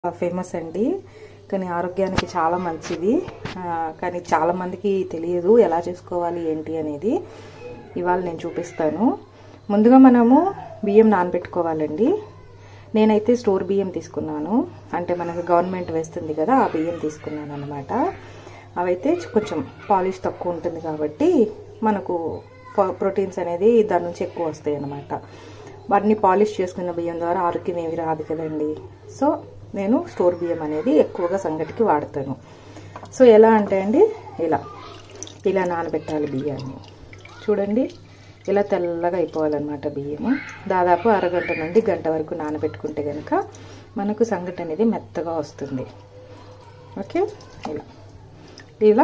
Famous అండి కానీ ఆరోగ్యానికి చాలా మంచిది ఆ, కానీ చాలా మందికి తెలియదు ఎలా చేసుకోవాలి ఏంటి అనేది ఇవాళ నేను చూపిస్తాను ముందుగా మనము బియ్యం నానబెట్టుకోవాలండి నేనైతే స్టోర్ బియ్యం తీసుకున్నాను అంటే మనకు గవర్నమెంట్ వేస్తుంది కదా ఆ బియ్యం తీసుకున్నాను అనమాట అవైతే కొంచెం పాలిష్ తక్కువ ఉంటుంది కాబట్టి మనకు ప్రోటీన్స్ అనేది దాని నుంచి ఎక్కువ వస్తాయి అన్నమాట వాటిని పాలిష్ చేసుకున్న బియ్యం ద్వారా ఆరోగ్యం ఏమి రాదు కదండి సో నేను స్టోర్ బియ్యం అనేది ఎక్కువగా సంగటికి వాడతాను సో ఎలా అంటే అండి ఇలా ఇలా నానబెట్టాలి బియ్యాన్ని చూడండి ఇలా తెల్లగా అయిపోవాలన్నమాట బియ్యము దాదాపు అరగంట నుండి గంట వరకు నానబెట్టుకుంటే కనుక మనకు సంగటి అనేది మెత్తగా వస్తుంది ఓకే ఇలా ఇలా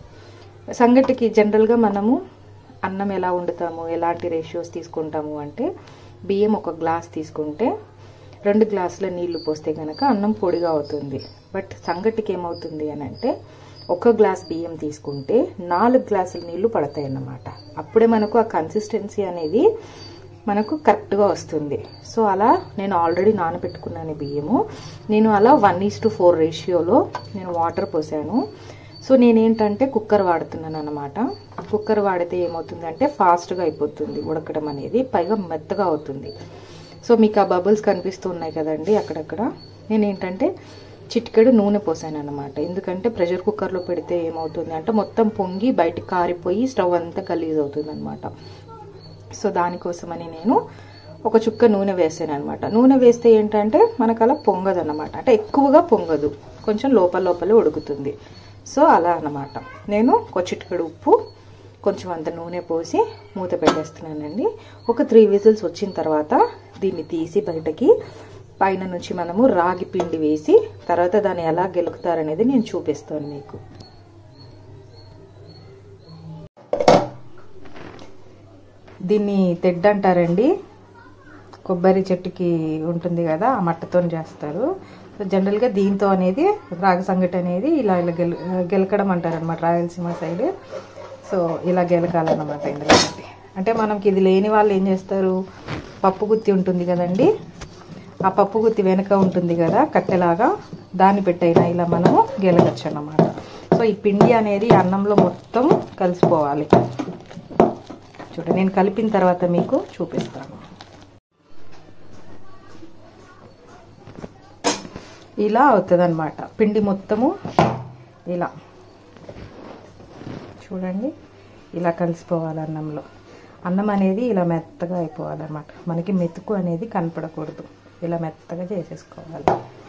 సంగటికి జనరల్గా మనము అన్నం ఎలా వండుతాము ఎలాంటి రేషియోస్ తీసుకుంటాము అంటే బియ్యం ఒక గ్లాస్ తీసుకుంటే రెండు గ్లాసుల నీళ్లు పోస్తే కనుక అన్నం పొడిగా అవుతుంది బట్ సంగటికి ఏమవుతుంది అని అంటే ఒక గ్లాస్ బియ్యం తీసుకుంటే నాలుగు గ్లాసుల నీళ్లు పడతాయి అన్నమాట అప్పుడే మనకు ఆ కన్సిస్టెన్సీ అనేది మనకు కరెక్ట్గా వస్తుంది సో అలా నేను ఆల్రెడీ నానబెట్టుకున్నాను బియ్యము నేను అలా వన్ ఈస్ టు ఫోర్ రేషియోలో నేను వాటర్ పోసాను సో నేనేంటంటే కుక్కర్ వాడుతున్నాను అనమాట కుక్కర్ వాడితే ఏమవుతుందంటే ఫాస్ట్గా అయిపోతుంది ఉడకడం అనేది పైగా మెత్తగా అవుతుంది సో మీకు ఆ బబుల్స్ కనిపిస్తూ ఉన్నాయి కదండి అక్కడక్కడ నేను ఏంటంటే చిటికెడు నూనె పోసాను అనమాట ఎందుకంటే ప్రెషర్ కుక్కర్లో పెడితే ఏమవుతుంది అంటే మొత్తం పొంగి బయటికి కారిపోయి స్టవ్ అంతా గలీజ్ అవుతుంది అనమాట సో దానికోసమని నేను ఒక చుక్క నూనె వేసాను అనమాట నూనె వేస్తే ఏంటంటే మనకు అలా పొంగదు అనమాట అంటే ఎక్కువగా పొంగదు కొంచెం లోపల లోపలే ఉడుకుతుంది సో అలా అన్నమాట నేను ఒక చిటికెడు ఉప్పు కొంచెం అంత నూనె పోసి మూత పెట్టేస్తున్నానండి ఒక త్రీ విజిల్స్ వచ్చిన తర్వాత దీన్ని తీసి బయటకి పైన నుంచి మనము రాగి పిండి వేసి తర్వాత దాన్ని ఎలా గెలుకుతారనేది నేను చూపిస్తాను మీకు దీన్ని తెడ్డ అంటారండి కొబ్బరి చెట్టుకి ఉంటుంది కదా ఆ మట్టతో చేస్తారు సో జనరల్గా దీంతో అనేది రాగి సంగటి అనేది ఇలా ఇలా గెల గెలకడం అంటారు అనమాట రాయలసీమ సైడ్ సో ఇలా గెలకాలన్నమాట ఇందులో పెట్టి. అంటే మనకి ఇది లేని వాళ్ళు ఏం చేస్తారు పప్పు గుత్తి ఉంటుంది కదండి ఆ పప్పు గుత్తి వెనక ఉంటుంది కదా కట్టెలాగా దాన్ని పెట్టైనా ఇలా మనము గెలగచ్చు అన్నమాట సో ఈ పిండి అనేది అన్నంలో మొత్తం కలిసిపోవాలి చూడండి నేను కలిపిన తర్వాత మీకు చూపిస్తాను ఇలా అవుతుంది అనమాట పిండి మొత్తము ఇలా చూడండి ఇలా కలిసిపోవాలి అన్నంలో అన్నం అనేది ఇలా మెత్తగా అయిపోవాలన్నమాట మనకి మెతుకు అనేది కనపడకూడదు ఇలా మెత్తగా చేసేసుకోవాలి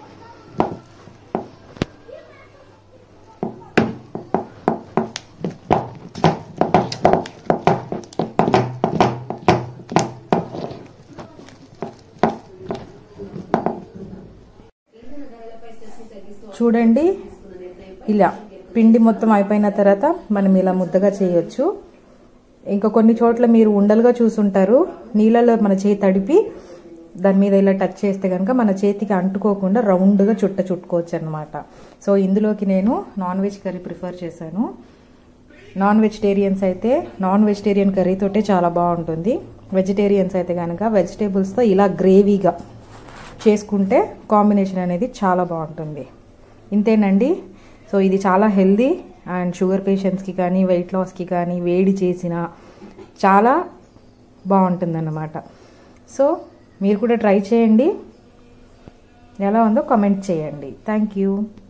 చూడండి ఇలా పిండి మొత్తం అయిపోయిన తర్వాత మనం ఇలా ముద్దగా చేయొచ్చు ఇంకా కొన్ని చోట్ల మీరు ఉండలుగా చూసుంటారు నీళ్ళలో మన చేతి తడిపి దాని మీద ఇలా టచ్ చేస్తే కనుక మన చేతికి అంటుకోకుండా రౌండ్గా చుట్ట చుట్టుకోవచ్చు అనమాట సో ఇందులోకి నేను నాన్ వెజ్ కర్రీ ప్రిఫర్ చేశాను నాన్ వెజిటేరియన్స్ అయితే నాన్ వెజిటేరియన్ కర్రీతోటే చాలా బాగుంటుంది వెజిటేరియన్స్ అయితే కనుక వెజిటేబుల్స్తో ఇలా గ్రేవీగా చేసుకుంటే కాంబినేషన్ అనేది చాలా బాగుంటుంది ఇంతేనండి సో ఇది చాలా హెల్దీ అండ్ షుగర్ పేషెంట్స్కి కానీ వెయిట్ లాస్కి కానీ వేడి చేసిన చాలా బాగుంటుందన్నమాట సో మీరు కూడా ట్రై చేయండి ఎలా ఉందో కామెంట్ చేయండి థ్యాంక్ యూ